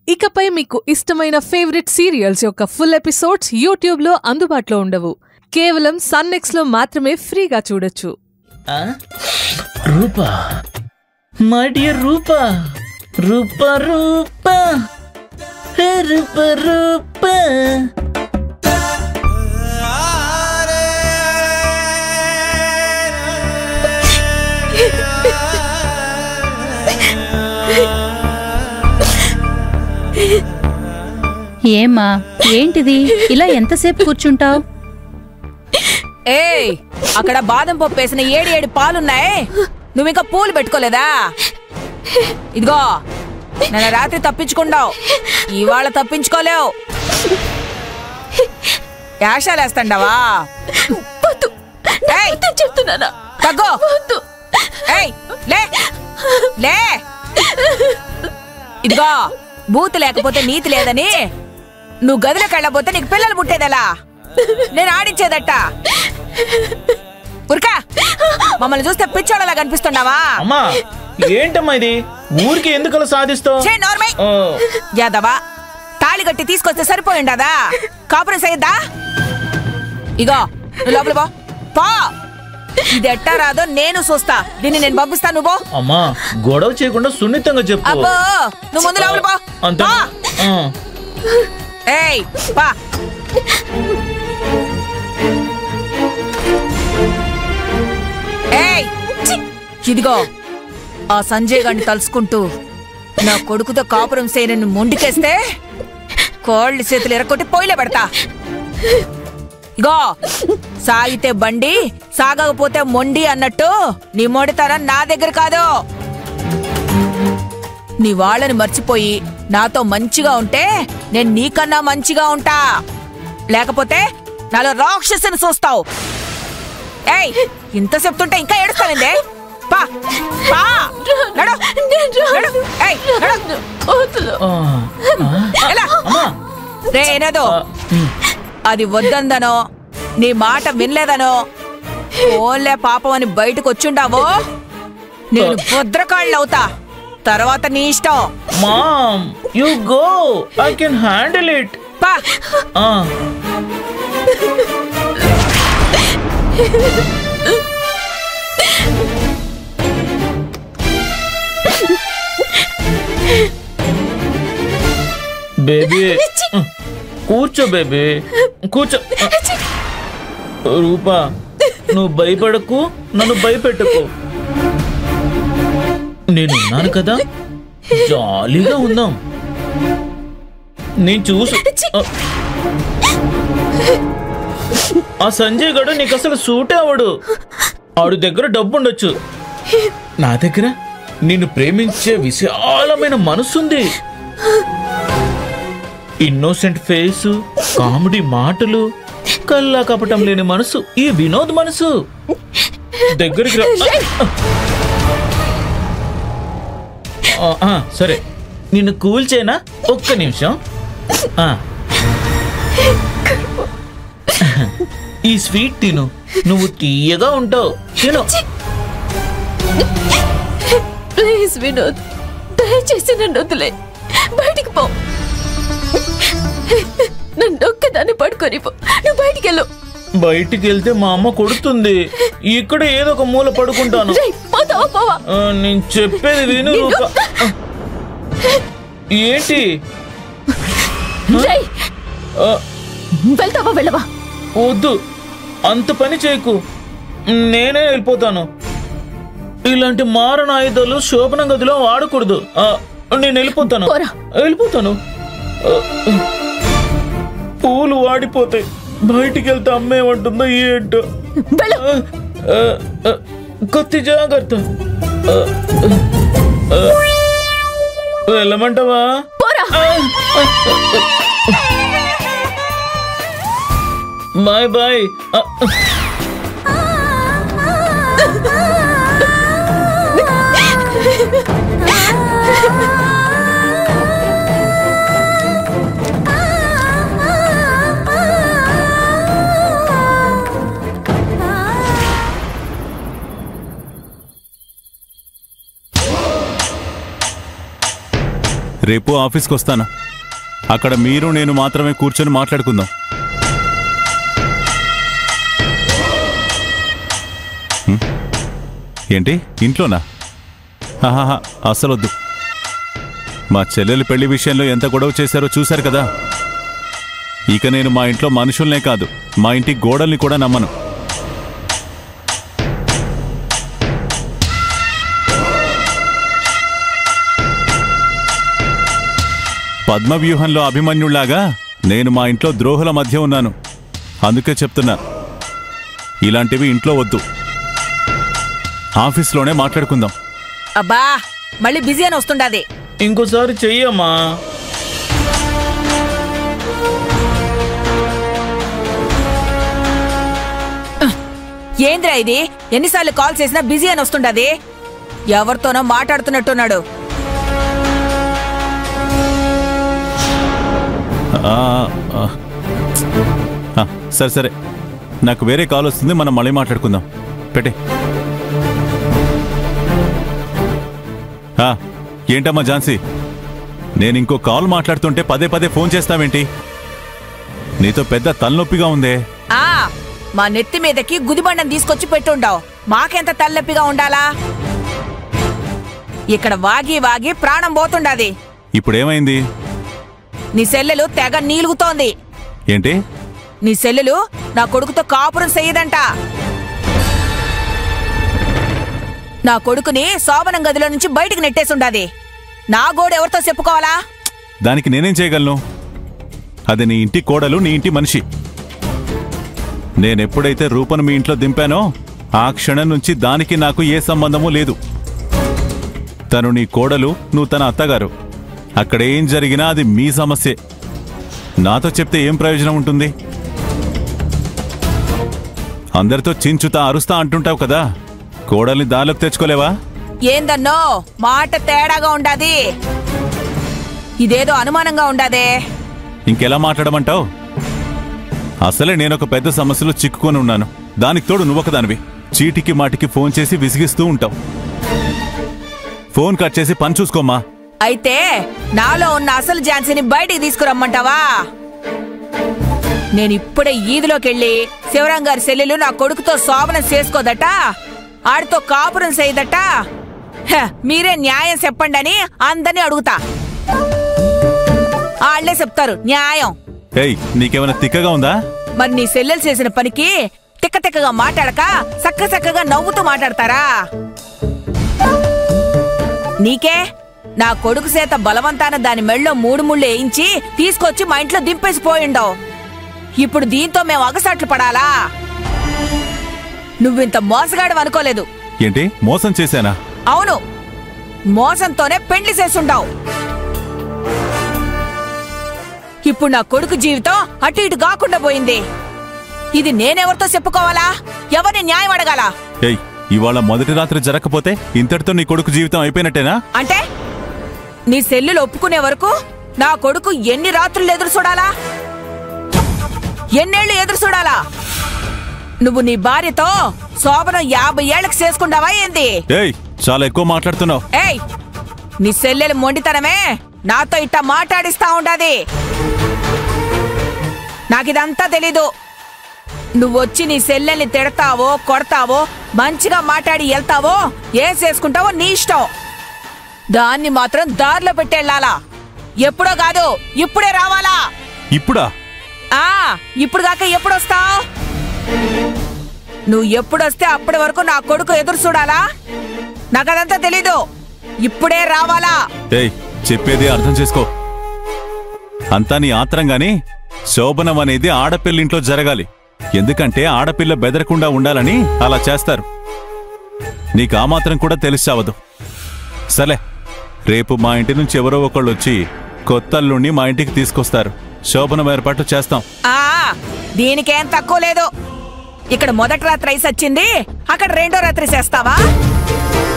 ఇకపై మీకు ఇష్టమైన ఫేవరెట్ సీరియల్స్ యొక్క ఫుల్ ఎపిసోడ్స్ యూట్యూబ్లో అందుబాటులో ఉండవు కేవలం సన్నెక్స్లో మాత్రమే ఫ్రీగా చూడొచ్చు ఆ? రూపా మై డియర్ రూపా రూపా రూపా హే రూపా రూపా ఏమ్మా ఏంటిది ఇలా ఎంతసేపు కూర్చుంటావు ఏయ్ అక్కడ బాదం పప్పు వేసిన ఏడు ఏడు పాలున్నాయి నువ్వు ఇంకా పూలు పెట్టుకోలేదా ఇదిగో నిన్న రాత్రి తప్పించుకున్నావు ఇవాళ తప్పించుకోలేవు యాషాలేస్తాండావా ఏయ్, చెప్తున్నానా తగ్గో ఏయ్ లే లే ఇదిగో బూతు లేకపోతే నీతి లేదని నువ్వు గదిలోకి వెళ్ళబోతే నీకు పిల్లలు పుట్టేదెలా నేను ఆడించేదట్ట ఉరకా మమ్మల్ని చూస్తే పిచ్చోళ్ళలా కనిపిస్తున్నావా అమ్మా ఏంటమ్మా ఇది ఊరికి ఎందుకు అలా సాధిస్తావు చే నార్మై ఓ, యాదవా తాళి కట్టి తీసుకొస్తే సరిపోయి ఉండదా కాపురం చేయద్దా ఇగో నువ్వు లోపల పో పో ఇది ఎట్టా రాదో నేను చూస్తా దీన్ని నేను పంపిస్తా నువ్వు పో. అమ్మా గొడవ చేయకుండా సున్నితంగా చెప్పు అబ్బో నువ్వు ముందు లోపల పో అంతే పో. ఏయ్ పా ఏయ్ ఛీ! ఇదిగో ఆ సంజయ్ గారిని తలుసుకుంటూ నా కొడుకుతో కాపురం చేయనని మొండికేస్తే కోళ్ళు చేతులు ఎరకొట్టి పొయ్యిలో పెడతా ఇగో సాగితే బండి సాగకపోతే మొండి అన్నట్టు నీ మొండితనం నా దగ్గర కాదు నీ వాళ్ళని మర్చిపోయి నాతో మంచిగా ఉంటే నేను నీకన్నా మంచిగా ఉంటా లేకపోతే నాలో రాక్షసుని చూస్తావు ఏయ్ ఇంత చెప్తుంటే ఇంకా ఏడుస్తావిందే పా పా నడు నడు ఏయ్ నడు ఆ, ఆ, ఎలా అమ్మా రే ఏనేదో ఆ, ఉమ్, అది వద్దందనో నీ మాట వినలేదనో ఓన్లే పాపం అని బయటకు వచ్చుండావో నేను భద్రకాళ్ళు అవుతా తర్వాత నీ ఇష్టం mom you go I can handle it పా బేబీ కూర్చో బేబీ కూర్చో రూపా నువ్వు భయపడకు నన్ను భయపెట్టకు నేనున్నాను కదా జాలీగా ఉందాం నేను చూసు ఆ సంజయ్ గడు నీకు అసలు సూటే అవడు ఆడు దగ్గర డబ్బు ఉండొచ్చు నా దగ్గర నిన్ను ప్రేమించే విశాలమైన మనసుంది ఇన్నోసెంట్ ఫేసు కామెడీ మాటలు కల్లా కపటం లేని మనసు ఈ వినోద్ మనసు దగ్గరికి రా ఆ, ఆ, సరే నిన్ను కూల్చేనా ఒక్క నిమిషం ఆ. ఈ స్వీట్ తిను నువ్వు తీయగా ఉంటావు తిను ప్లీజ్ వినోద్ దయచేసి నన్ను వదిలే బయటికి పో నన్ను ఒక్కదాన్ని పడుకొని పో నువ్వు బయటికి వెళ్ళు బయటికి వెళ్తే మా అమ్మ కొడుతుంది ఇక్కడ ఏదో ఒక మూల పడుకుంటాను రేయ్, పోతావా పోవా ఆ, నేను చెప్పేది విను రూప ఏంటి రేయ్, ఆ, వెళ్తావా వెళ్ళవా వద్దు అంత పని చేయకు నేనే వెళ్ళిపోతాను ఇలాంటి మారణ ఆయుధాలు శోభన గదిలో వాడకూడదు ఆ, నేను వెళ్ళిపోతాను పోరా. వెళ్ళిపోతాను ఆ, పూలు వాడిపోతాయి బయటికి వెళ్తే అమ్మేమంటుందో ఏంటో వెళ్ళు ఆ, ఆ, ఆ, కొద్ది జాగ్రత్త ఆ, ఆ, వెళ్ళమంటావా పోరా బాయ్ బాయ్ ఆ, రేపు ఆఫీస్కి వస్తాను అక్కడ మీరు నేను మాత్రమే కూర్చొని మాట్లాడుకుందాం హ్మ్? ఏంటి ఇంట్లోనా ఆహాహా అసలొద్దు మా చెల్లెలు పెళ్లి విషయంలో ఎంత గొడవ చేశారో చూశారు కదా ఇక నేను మా ఇంట్లో మనుషుల్నే కాదు మా ఇంటి గోడల్ని కూడా నమ్మను పద్మవ్యూహంలో అభిమన్యుళ్లాగా నేను మా ఇంట్లో ద్రోహుల మధ్య ఉన్నాను అందుకే చెప్తున్నా ఇలాంటివి ఇంట్లో వద్దు ఆఫీస్లోనే మాట్లాడుకుందాం అబ్బా మళ్ళీ బిజీ అని వస్తుండాది ఇంకోసారి చెయ్యమ్మా ఏంద్రా ఇది ఎన్నిసార్లు కాల్ చేసినా బిజీ అని వస్తుండది ఎవరితోనో మాట్లాడుతున్నట్టున్నాడు ఆ, ఆ, ఆ, సరే సరే నాకు వేరే కాల్ వస్తుంది మనం మళ్ళీ మాట్లాడుకుందాం పెట్టే ఆ, ఏంటమ్మా ఝాన్సీ నేను ఇంకో కాల్ మాట్లాడుతుంటే పదే పదే ఫోన్ చేస్తావేంటి నీతో పెద్ద తలనొప్పిగా ఉందే ఆ మా నెత్తి మీదకి గుదిబండం తీసుకొచ్చి పెట్టుండావు మాకెంత తల్లెప్పిగా ఉండాలా ఇక్కడ వాగి వాగి ప్రాణం పోతుండాది ఇప్పుడేమైంది నీ సెల్లెలు తెగ నీలుగుతోంది ఏంటి నీ సెల్లెలు నా కొడుకుతో కాపురం చెయ్యదంట నా కొడుకుని శోభనం గదిలో నుంచి బయటికి నెట్టేసుండాది నా గోడు ఎవరితో చెప్పుకోవాలా దానికి నేనేం చేయగలను అది నీ ఇంటి కోడలు నీ ఇంటి మనిషి నేనెప్పుడైతే రూపను మీ ఇంట్లో దింపానో ఆ క్షణం నుంచి దానికి నాకు ఏ సంబంధమూ లేదు తను నీ కోడలు నువ్వు తన అత్తగారు అక్కడ ఏం జరిగినా అది మీ సమస్యే నాతో చెప్తే ఏం ప్రయోజనం ఉంటుంది అందరితో చించుతా అరుస్తా అంటుంటావు కదా కోడల్ని దారిలోకి తెచ్చుకోలేవా ఏందన్నో మాట తేడాగా ఉండాది ఇదేదో అనుమానంగా ఉండాదే ఇంకెలా మాట్లాడమంటావు అసలే నేనొక పెద్ద సమస్యలో చిక్కుకొని ఉన్నాను దానికి తోడు నువ్వొకదానివి చీటికి మాటికి ఫోన్ చేసి విసిగిస్తూ ఉంటావు ఫోన్ కట్ చేసి పని చూసుకోమ్మా అయితే నాలో ఉన్న అసలు ఝాన్సీని బయటికి తీసుకురమ్మంటావా నేను ఇప్పుడే ఈదిలోకెళ్ళి శివరాం గారి సెల్లెలు నా కొడుకుతో శోభనం చేసుకోదట ఆడితో కాపురం చేయదట హ, మీరే న్యాయం చెప్పండి అని అందరినీ అడుగుతా ఆళ్లే చెప్తారు న్యాయం ఏయ్ నీకేమైనా తిక్కగా ఉందా మరి నీ సెల్లెలు చేసిన పనికి తిక్క తిక్కగా మాట్లాడక చక్క చక్కగా నవ్వుతూ మాట్లాడతారా నీకే నా కొడుకు చేత బలవంతాన దాని మెళ్ళో మూడు ముళ్ళు వేయించి తీసుకొచ్చి మా ఇంట్లో దింపేసి పోయిండవు ఇప్పుడు దీంతో మేము అగసాట్లు పడాలా నువ్వింత మోసగాడు అనుకోలేదు ఏంటి మోసం చేశానా అవును మోసంతోనే పెండ్లి చేసుండావు ఇప్పుడు నా కొడుకు జీవితం అటు ఇటు కాకుండా పోయింది ఇది నేనెవరితో చెప్పుకోవాలా ఎవరిని న్యాయం అడగాల ఏయ్ ఇవాళ మొదటి రాత్రి జరగకపోతే ఇంతటితో నీ కొడుకు జీవితం అయిపోయినట్టేనా అంటే నీ సెల్లులు ఒప్పుకునే వరకు నా కొడుకు ఎన్ని రాత్రులు ఎదురు చూడాలా ఎన్నేళ్లు ఎదురు చూడాలా నువ్వు నీ భార్యతో శోభనం యాభై ఏళ్ళకి చేసుకుంటావా ఏంది ఏయ్ చాలా ఎక్కువ మాట్లాడుతున్నావు ఏయ్ నీ సెల్లెలు మొండితనమే నాతో ఇట్ట మాట్లాడిస్తా ఉండాది నాకిదంతా తెలీదు నువ్వొచ్చి నీ సెల్లెల్ని తిడతావో కొడతావో మంచిగా మాట్లాడి వెళ్తావో ఏం చేసుకుంటావో నీ ఇష్టం దాన్ని మాత్రం దారిలో పెట్టెళ్ళాలా ఎప్పుడో కాదు ఇప్పుడే రావాలా ఇప్పుడా ఆ ఇప్పుడు దాకా ఎప్పుడొస్తావు నువ్వు ఎప్పుడొస్తే అప్పటి వరకు నా కొడుకు ఎదురు చూడాలా నాకదంతా తెలీదు ఇప్పుడే రావాలా ఏయ్ చెప్పేది అర్థం చేసుకో అంతా నీ ఆత్రంగాని శోభనం అనేది ఆడపిల్లింట్లో జరగాలి ఎందుకంటే ఆడపిల్ల బెదరకుండా ఉండాలని అలా చేస్తారు నీకు ఆ మాత్రం కూడా తెలిసావదు సరే రేపు మా ఇంటి నుంచి ఎవరో ఒకళ్ళు వచ్చి కొత్తల్లుండి మా ఇంటికి తీసుకొస్తారు శోభనం ఏర్పాటు చేస్తాం ఆ దీనికేం తక్కువ లేదు ఇక్కడ మొదటి రాత్రి ఐస్ వచ్చింది అక్కడ రెండో రాత్రి చేస్తావా